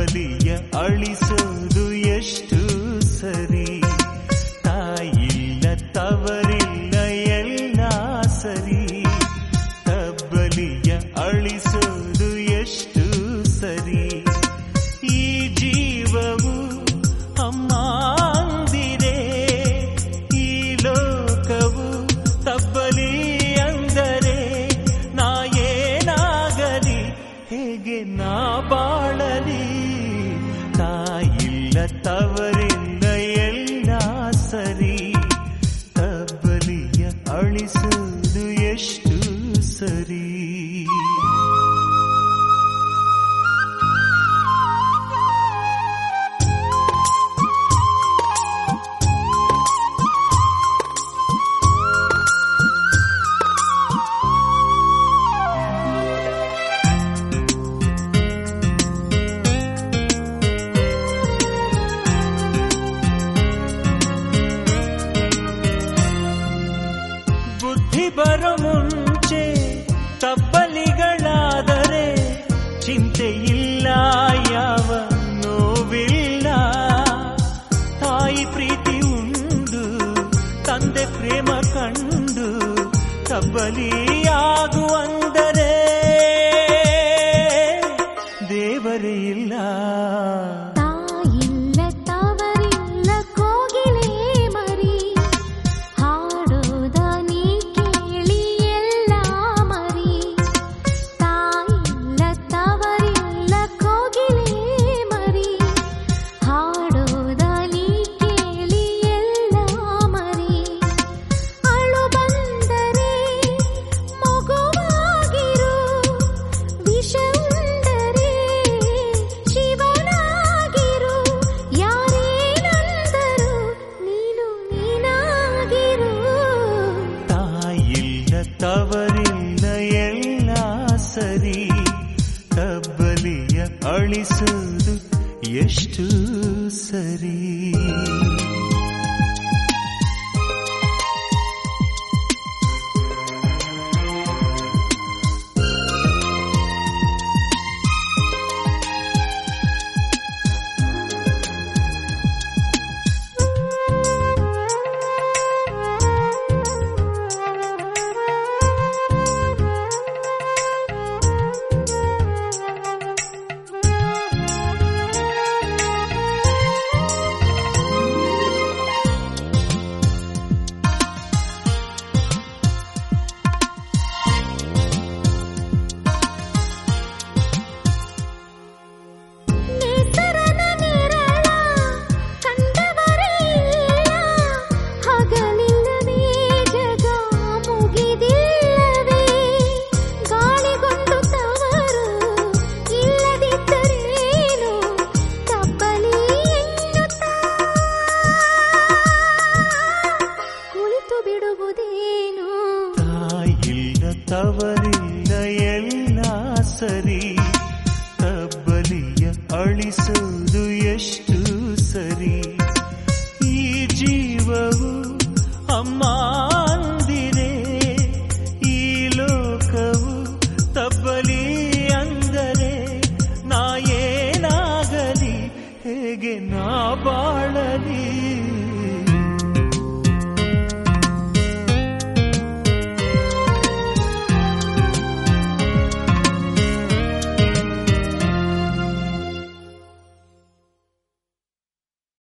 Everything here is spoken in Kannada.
ತಬ್ಬಲಿಯ ಅಳಿಸೋದು ಎಷ್ಟು ಸರಿ ತಾಯಿಲ್ಲ ತವರಿಲ್ಲ ಎಲ್ಲ ಸರಿ ತಬ್ಬಲಿಯ ಅಳಿಸೋದು ಎಷ್ಟು ಸರಿ ಈ ಜೀವವು ಅಮ್ಮ ಅಂದಿರೆ ಈ ಲೋಕವು ತಬ್ಬಲಿ ಅಂದರೆ ನಾ ಏನಾಗಲಿ ಹೇಗೆ ನಾ ಬಾಳಲಿ ತಾಯಿಲ್ಲ ತವರಿಲ್ಲ ಎಲ್ಲ ಸರಿ ತಬ್ಬಲಿಯ ಅಳಿಸೋದು ಎಷ್ಟು ಸರಿ ಬುದ್ಧಿ ಬರೋ ಮುಂಚೆ ತಬ್ಬಲಿಗಳಾದರೆ ಚಿಂತೆ ಇಲ್ಲ ಯಾವ ನೋವಿಲ್ಲ ತಾಯಿ ಪ್ರೀತಿ ಉಂಡು ತಂದೆ ಪ್ರೇಮ ಕಂಡು ತಬ್ಬಲಿಯಾಗುವಂದರೆ ದೇವರೇ ಇಲ್ಲ ತಾಯಿಲ್ಲ ತವರಿಲ್ಲ ಕೋಗಿಲೆ ಮರಿ ಹಾಡೋದ ನೀ ಕೇಳಿ ಎಲ್ಲ ಮರಿ ತಾಯಿಲ್ಲ ತವರಿಲ್ಲ ಕೋಗಿಲೆ ಮರಿ ಹಾಡೋದ ನೀ ಕೇಳಿ ಎಲ್ಲ ಮರಿ ಅಳು ಬಂದರೆ ಮಗುವಾಗಿರು ವಿಷ ಉಂಡರೆ ಶಿವನಾಗಿರು ಯಾರೇನಂದರು ನೀನು ನೀನಾಗಿರು ತಾಯಿಲ್ಲ ತವರಿಲ್ಲ ಎಲ್ಲ ಸರಿ ತಬ್ಬಲಿಯ ಅಳಿಸೋದು ಎಷ್ಟು ಸರಿ ನೇಸರನ ನೆರಳ ಕಂಡವರೇ ಇಲ್ಲ ಹಗಲಿಲ್ಲವೇ ಜಗ ಮುಗಿದಿಲ್ಲವೇ ಗಾಳಿಗೊಂದು ತವರು ಇಲ್ಲದಿದ್ದರೇನು ತಪ್ಪಲಿ ಎನ್ನುತ್ತಾ ಕುಳಿತು ಬಿಡುವುದೇನು ತಾಯಿಲ್ಲ ತವರಿಲ್ಲ ಎಲ್ಲ ಸರಿ ತಬ್ಬಲಿಯ ಅಳಿಸೋದು ಎಷ್ಟು ಸರಿ ಈ ಜೀವವು ಅಮ್ಮ ಅಂದಿರೆ ಈ ಲೋಕವು ತಬ್ಬಲಿ ಅಂದರೆ ನಾ ಏನಾಗಲಿ ಹೇಗೆ ನಾ ಬಾಳಲಿ